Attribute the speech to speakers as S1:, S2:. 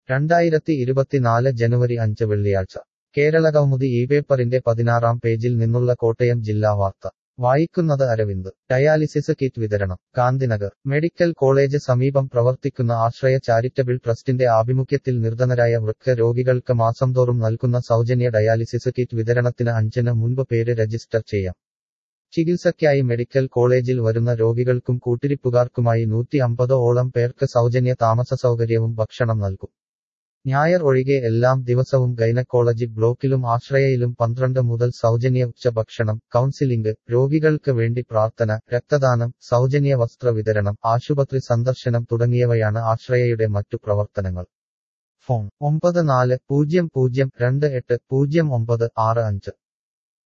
S1: രണ്ടായിരത്തി ഇരുപത്തിനാല് ജനുവരി അഞ്ച് വെള്ളിയാഴ്ച കേരളകൗമുദി ഈ പേപ്പറിന്റെ പതിനാറാം പേജിൽ നിന്നുള്ള കോട്ടയം ജില്ലാ വാർത്ത വായിക്കുന്നത് അരവിന്ദ് ഡയാലിസിസ് കിറ്റ് വിതരണം ഗാന്ധിനഗർ മെഡിക്കൽ കോളേജ് സമീപം പ്രവർത്തിക്കുന്ന ആശ്രയ ചാരിറ്റബിൾ ട്രസ്റ്റിന്റെ ആഭിമുഖ്യത്തിൽ നിർധനരായ വൃക്ക രോഗികൾക്ക് മാസം തോറും നൽകുന്ന സൗജന്യ ഡയാലിസിസ് കിറ്റ് വിതരണത്തിന് അഞ്ചിന് മുൻപ് പേര് രജിസ്റ്റർ ചെയ്യാം ചികിത്സയ്ക്കായി മെഡിക്കൽ കോളേജിൽ വരുന്ന രോഗികൾക്കും കൂട്ടിരിപ്പുകാർക്കുമായി നൂറ്റി അമ്പത് ഓളം പേർക്ക് സൗജന്യ താമസ സൗകര്യവും ഭക്ഷണം നൽകും ഞായർ ഒഴികെ എല്ലാം ദിവസവും ഗൈനക്കോളജി ബ്ലോക്കിലും ആശ്രയയിലും പന്ത്രണ്ട് മുതൽ സൗജന്യ ഉച്ചഭക്ഷണം കൗൺസിലിംഗ് രോഗികൾക്ക് വേണ്ടി പ്രാർത്ഥന രക്തദാനം സൗജന്യ വസ്ത്ര വിതരണം ആശുപത്രി സന്ദർശനം തുടങ്ങിയവയാണ് ആശ്രയയുടെ മറ്റു പ്രവർത്തനങ്ങൾ ഫോൺ ഒമ്പത് നാല് പൂജ്യം പൂജ്യം രണ്ട് എട്ട് പൂജ്യം ഒമ്പത് ആറ് അഞ്ച്